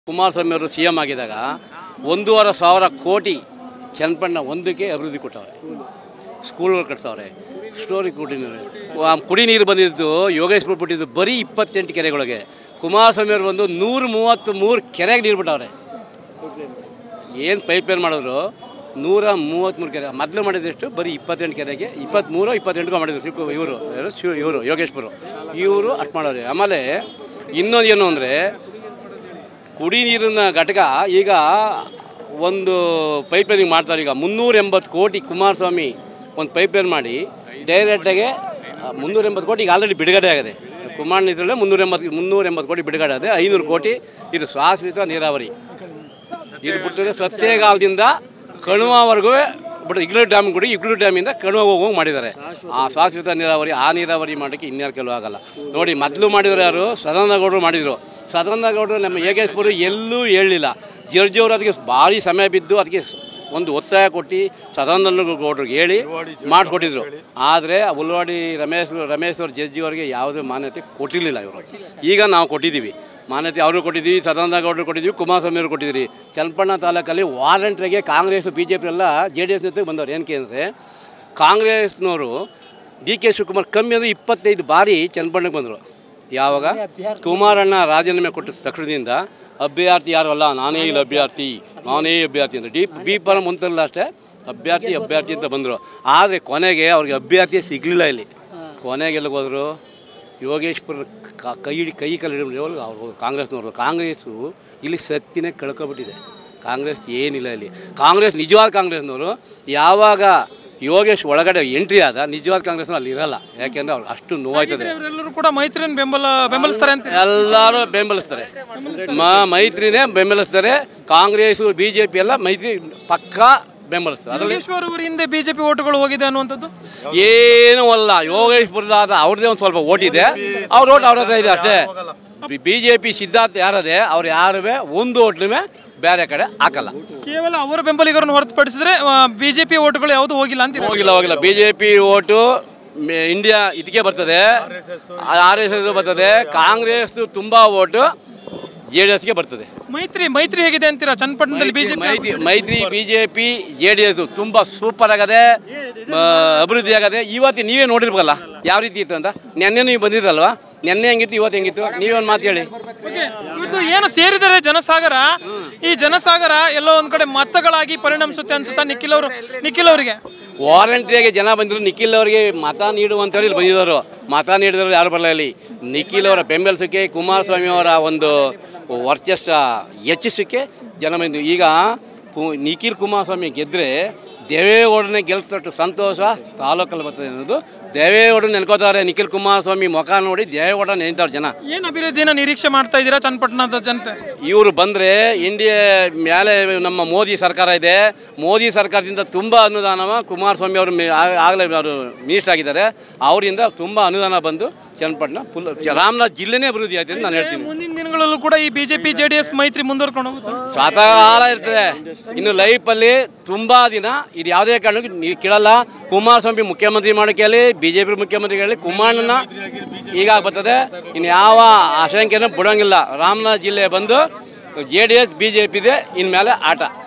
ಕುಮಾರಸ್ವಾಮಿ ಅವರು C M ಆಗಿದ್ದಾಗ ಒಂದೂವರೆ ಸಾವಿರ ಕೋಟಿ ಚನ್ನಪಣ್ಣ ಒಂದಕ್ಕೆ ಅಭಿವೃದ್ಧಿ ಕೊಟ್ಟವ್ರೆ ಸ್ಕೂಲ್ಗಳು ಕಟ್ಸವ್ರೆ ಸ್ಟೋರಿ ಕುಡಿ ನೀರು ಆ ಕುಡಿ ನೀರು ಬಂದಿದ್ದು ಯೋಗೇಶ್ವರ್ ಬಿಟ್ಟಿದ್ದು ಬರೀ ಇಪ್ಪತ್ತೆಂಟು ಕೆರೆಗಳಿಗೆ ಕುಮಾರಸ್ವಾಮಿ ಅವರು ಬಂದು ನೂರ ಮೂವತ್ತು ಮೂರು ಕೆರೆಗೆ ನೀರು ಬಿಟ್ಟವ್ರೆ ಏನು ಪೈಪ್ ಲೈನ್ ಮಾಡಿದ್ರು ನೂರ ಮೂವತ್ತ್ಮೂರು ಕೆರೆ ಮೊದಲು ಮಾಡಿದಷ್ಟು ಬರೀ ಇಪ್ಪತ್ತೆಂಟು ಕೆರೆಗೆ ಇಪ್ಪತ್ತ್ಮೂರು ಇಪ್ಪತ್ತೆಂಟು ಮಾಡಿದ್ರು ಶಿವ ಇವರು ಯಾರು ಶಿವ ಇವರು ಯೋಗೇಶ್ವರು ಇವರು ಅಷ್ಟು ಮಾಡೋರು ಆಮೇಲೆ ಇನ್ನೊಂದು ಏನು ಅಂದರೆ ಕುಡಿ ನೀರಿನ ಘಟಕ ಈಗ ಒಂದು ಪೈಪ್ ಲೈನಿಂಗ್ ಮಾಡ್ತಾರೆ ಈಗ ಮುನ್ನೂರ ಎಂಬತ್ತು ಕೋಟಿ ಕುಮಾರಸ್ವಾಮಿ ಒಂದು ಪೈಪ್ ಲೈನ್ ಮಾಡಿ ಡೈರೆಕ್ಟಾಗೆ ಮುನ್ನೂರ ಎಂಬತ್ತು ಕೋಟಿ ಈಗ ಆಲ್ರೆಡಿ ಬಿಡುಗಡೆ ಆಗಿದೆ ಕುಮಾರ್ ನೀರಲ್ಲೇ ಮುನ್ನೂರ ಎಂಬತ್ತು ಮುನ್ನೂರ ಎಂಬತ್ತು ಕೋಟಿ ಬಿಡುಗಡೆ ಆಗಿದೆ ಐನೂರು ಕೋಟಿ ಇದು ಶಾಶ್ವತ ನೀರಾವರಿ ಇದು ಬಿಟ್ಟರೆ ಸತ್ಯಗಾಲದಿಂದ ಕಣುವವರೆಗೂ ಬಿಟ್ಟು ಇಗ್ಲೂರು ಡ್ಯಾಮ್ ಕೂಡ ಇಗ್ಲೂರು ಡ್ಯಾಮಿಂದ ಕಣುವ ಹೋಗೋಂಗೆ ಮಾಡಿದ್ದಾರೆ ಆ ಶಾಶ್ವತ ನೀರಾವರಿ ಆ ನೀರಾವರಿ ಮಾಡೋಕ್ಕೆ ಇನ್ಯಾರು ಕೆಲವು ಆಗಲ್ಲ ನೋಡಿ ಮೊದಲು ಮಾಡಿದ್ರು ಯಾರು ಸದಾನಂದಗೌಡರು ಮಾಡಿದರು ಸದಾನಂದಗೌಡರು ನಮ್ಮ ಯೋಗೇಶ್ವರು ಎಲ್ಲೂ ಹೇಳಲಿಲ್ಲ ಜರ್ಜಿಯವರು ಅದಕ್ಕೆ ಭಾರಿ ಸಮಯ ಬಿದ್ದು ಅದಕ್ಕೆ ಒಂದು ಒತ್ತಾಯ ಕೊಟ್ಟು ಸದಾನಂದಗೌಡರಿಗೆ ಹೇಳಿ ಮಾಡಿಸ್ಕೊಟ್ಟಿದ್ರು ಆದರೆ ಉಲ್ವಾಡಿ ರಮೇಶ್ ರಮೇಶ್ ಅವ್ರ ಜಡ್ಜಿಯವರಿಗೆ ಯಾವುದೇ ಮಾನ್ಯತೆ ಕೊಟ್ಟಿರಲಿಲ್ಲ ಇವರು ಈಗ ನಾವು ಕೊಟ್ಟಿದ್ದೀವಿ ಮಾನ್ಯತೆ ಅವರು ಕೊಟ್ಟಿದ್ದೀವಿ ಸದಾನಂದಗೌಡರು ಕೊಟ್ಟಿದ್ದೀವಿ ಕುಮಾರಸ್ವಾಮಿ ಅವರು ಕೊಟ್ಟಿದ್ದೀರಿ ಚನ್ನಪಣ್ಣ ತಾಲೂಕಲ್ಲಿ ವಾರಂಟ್ರಿಗೆ ಕಾಂಗ್ರೆಸ್ ಬಿ ಜೆ ಪಿ ಎಲ್ಲ ಜೆ ಡಿ ಎಸ್ ಜೊತೆ ಬಂದವರು ಏನಕ್ಕೆ ಅಂದರೆ ಕಾಂಗ್ರೆಸ್ನವರು ಡಿ ಕೆ ಶಿವಕುಮಾರ್ ಕಮ್ಮಿ ಅಂದರೆ ಇಪ್ಪತ್ತೈದು ಬಾರಿ ಚನ್ನಪಣ್ಣಕ್ಕೆ ಬಂದರು ಯಾವಾಗ ಕುಮಾರಣ್ಣ ರಾಜೀನಾಮೆ ಕೊಟ್ಟ ತಕ್ಷಣದಿಂದ ಅಭ್ಯರ್ಥಿ ಯಾರು ಅಲ್ಲ ನಾನೇ ಇಲ್ಲಿ ಅಭ್ಯರ್ಥಿ ನಾನೇ ಅಭ್ಯರ್ಥಿ ಅಂತ ಡಿ ಬಿ ಪರ ಮುಂತಲ್ಲ ಅಷ್ಟೇ ಅಭ್ಯರ್ಥಿ ಅಭ್ಯರ್ಥಿ ಅಂತ ಬಂದರು ಆದರೆ ಕೊನೆಗೆ ಅವ್ರಿಗೆ ಅಭ್ಯರ್ಥಿ ಸಿಗಲಿಲ್ಲ ಇಲ್ಲಿ ಕೊನೆಗೆ ಎಲ್ಲಿಗೆ ಹೋದರು ಯೋಗೇಶ್ವರ ಕ- ಕೈ ಹಿಡಿ ಕೈ ಕಲ್ ಹಿಡಿದು ಅವರು ಕಾಂಗ್ರೆಸ್ನವರು ಕಾಂಗ್ರೆಸ್ಸು ಇಲ್ಲಿ ಸತ್ತಿನೇ ಕಳ್ಕೊಬಿಟ್ಟಿದೆ ಕಾಂಗ್ರೆಸ್ ಏನಿಲ್ಲ ಇಲ್ಲಿ ಕಾಂಗ್ರೆಸ್ ನಿಜವಾದ ಕಾಂಗ್ರೆಸ್ನವರು ಯಾವಾಗ ಯೋಗೇಶ್ ಒಳಗಡೆ ಎಂಟ್ರಿ ಆದ ನಿಜವಾದ ಕಾಂಗ್ರೆಸ್ನ ಅಲ್ಲಿ ಇರಲ್ಲ ಯಾಕೆಂದ್ರೆ ಅವ್ರಿಗೆ ಅಷ್ಟು ನೋವಾಯ್ತದೆ ಇವರೆಲ್ಲರೂ ಕೂಡ ಮೈತ್ರಿನ ಬೆಂಬಲ ಬೆಂಬಲಿಸ್ತಾರೆ ಅಂತ ಎಲ್ಲರೂ ಬೆಂಬಲಿಸ್ತಾರೆ ಮ ಮೈತ್ರಿನೇ ಬೆಂಬಲಿಸ್ತಾರೆ ಕಾಂಗ್ರೆಸ್ ಬಿ ಜೆ ಪಿ ಎಲ್ಲ ಮೈತ್ರಿ ಪಕ್ಕಾ ಬೆಂಬಲಿಸ್ತಾರೆ ಅದರಲ್ಲಿ ಯೋಗೇಶ್ವರ್ ಅವರ ಹಿಂದೆ ಬಿಜೆಪಿ ಓಟುಗಳು ಹೋಗಿದೆ ಅನ್ನುವಂಥದ್ದು ಏನೂ ಅಲ್ಲ ಯೋಗೇಶ್ಪುರದಾದ ಅವ್ರದ್ದೇ ಒಂದು ಸ್ವಲ್ಪ ಓಟ್ ಇದೆ ಅವ್ರ ಓಟ್ ಅವ್ರ ಹತ್ರ ಇದೆ ಅಷ್ಟೇ ಬಿ ಜೆ ಪಿ ಸಿದ್ಧಾರ್ಥ ಯಾರದೆ ಅವ್ರು ಯಾರು ಒಂದು ಓಟ್ನೂ ಬೇರೆ ಕಡೆ ಹಾಕಲ್ಲ ಕೇವಲ ಅವರ ಬೆಂಬಲಿಗರನ್ನು ಹೊರತುಪಡಿಸಿದ್ರೆ ಬಿಜೆಪಿ ಓಟುಗಳು ಯಾವುದು ಹೋಗಿಲ್ಲ ಅಂತೀರ ಹೋಗಿಲ್ಲ ಹೋಗಿಲ್ಲ ಬಿ ಜೆ ಪಿ ಓಟು ಮೆ- ಇಂಡಿಯಾ ಇದಕ್ಕೆ ಬರ್ತದೆ ಆರ್ ಎಸ್ ಎಸ್ ಬರ್ತದೆ ಕಾಂಗ್ರೆಸ್ ತುಂಬ ಓಟು ಜೆ ಡಿ ಎಸ್ಗೆ ಬರ್ತದೆ ಮೈತ್ರಿ ಮೈತ್ರಿ ಹೇಗಿದೆ ಅಂತೀರಾ ಚನ್ನಪಟ್ಟಣದಲ್ಲಿ ಬಿಜೆಪಿ ಮೈತ್ರಿ ಮೈತ್ರಿ B J P J D S ತುಂಬ ಸೂಪರ್ ಆಗದೆ ಆ, ಅಭಿವೃದ್ಧಿ ಆಗದೆ ಇವತ್ತು ನೀವೇ ನೋಡಿರ್ಬೇಕಲ್ಲ ಯಾವ ರೀತಿ ಇತ್ತು ಅಂತ ನೆನ್ನೆ ನೀವು ಬಂದಿರಲ್ವಾ ನೆನ್ನೆ ಹೆಂಗಿತ್ತು ಇವತ್ತು ಹೆಂಗಿತ್ತು ನೀವೇ ಒಂದು ಮಾತು ಹೇಳಿ ಓಕೆ. ಇವತ್ತು ಏನು ಸೇರಿದರೆ ಜನಸಾಗರ ಈ ಜನಸಾಗರ ಎಲ್ಲೋ ಒಂದ್ ಕಡೆ ಮತಗಳಾಗಿ ಪರಿಣಮಿಸುತ್ತೆ ಅನ್ಸುತ್ತಾ ನಿಖಿಲ್ ಅವರು ನಿಖಿಲ್ ಅವರಿಗೆ ವಾರಂಟಿಯಾಗಿ ಜನ ಬಂದರು ನಿಖಿಲ್ ಅವರಿಗೆ ಮತ ನೀಡುವಂಥವ್ರು ಇಲ್ಲಿ ಬಂದಿದ್ದರು ಮತ ನೀಡಿದವರು ಯಾರು ಬರಲ್ಲ ಇಲ್ಲಿ ನಿಖಿಲ್ ಅವರ ಬೆಂಬಲಿಸೋಕ್ಕೆ ಕುಮಾರಸ್ವಾಮಿ ಅವರ ಒಂದು ವರ್ಚಸ್ಸ ಹೆಚ್ಚಿಸೋಕ್ಕೆ ಜನ ಬಂದು ಈಗ ಕು- ನಿಖಿಲ್ ಕುಮಾರಸ್ವಾಮಿ ಗೆದ್ದರೆ ದೇವೇಗೌಡನೇ ಗೆಲ್ಸಷ್ಟು ಸಂತೋಷ ತಾಲೂಕಲ್ಲಿ ಬರ್ತದೆ ಅನ್ನೋದು ದೇವೇಗೌಡ ನೆನ್ಕೋತಾರೆ ನಿಖಿಲ್ ಕುಮಾರಸ್ವಾಮಿ ಮುಖ ನೋಡಿ ದೇವೇಗೌಡ ನೆನೀತಾರೆ ಜನ ಏನ್ ಅಭಿವೃದ್ಧಿನ ನಿರೀಕ್ಷೆ ಮಾಡ್ತಾ ಇದ್ದೀರಾ ಚನ್ನಪಟ್ಟಣದ ಜನತೆ ಇವರು ಬಂದರೆ ಇಂಡಿಯಾ ಮೇಲೆ ನಮ್ಮ ಮೋದಿ ಸರ್ಕಾರ ಇದೆ ಮೋದಿ ಸರ್ಕಾರದಿಂದ ತುಂಬ ಅನುದಾನ ಕುಮಾರಸ್ವಾಮಿ ಅವರು ಮೇ- ಆ- ಆಗಲೇ ಅವರು ಮಿನಿಸ್ಟರ್ ಆಗಿದ್ದಾರೆ ಅವರಿಂದ ತುಂಬ ಅನುದಾನ ಬಂದು ಚನ್ನಪಟ್ಟಣ ಫುಲ್ ಚ- ರಾಮನಾಥ್ ಜಿಲ್ಲೆನೇ ಅಭಿವೃದ್ಧಿ ಆಯ್ತು ಅಂತ ನಾನು ಹೇಳ್ತೀನಿ ಮುಂದಿನ ದಿನಗಳಲ್ಲೂ ಕೂಡ ಈ ಬಿಜೆಪಿ ಜೆಡಿಎಸ್ ಮೈತ್ರಿ ಮುಂದುವರ್ಕೊಂಡು ಹೋಗುತ್ತೆ ಸತಕಾಲ ಇರ್ತದೆ ಇನ್ನು ಲೈಫಲ್ಲಿ ತುಂಬ ದಿನ ಇದು ಯಾವುದೇ ಕಾರಣಕ್ಕೂ ನೀವು ಕೇಳಲ್ಲ ಕುಮಾರಸ್ವಾಮಿ ಮುಖ್ಯಮಂತ್ರಿ ಮಾಡೋಕ್ಕೆ ಹೇಳಿ ಬಿ ಜೆ ಪಿ ಮುಖ್ಯಮಂತ್ರಿ ಹೇಳಿ ಕುಮಾರಣ್ಣ ಈಗ ಬರ್ತದೆ ಇನ್ನು ಯಾವ ಆಶಂಕೆನೂ ಬಿಡೋಂಗಿಲ್ಲ ರಾಮನಾಥ್ ಜಿಲ್ಲೆ ಬಂದು J D S B J ಪಿದೆ ಇನ್ಮೇಲೆ ಆಟ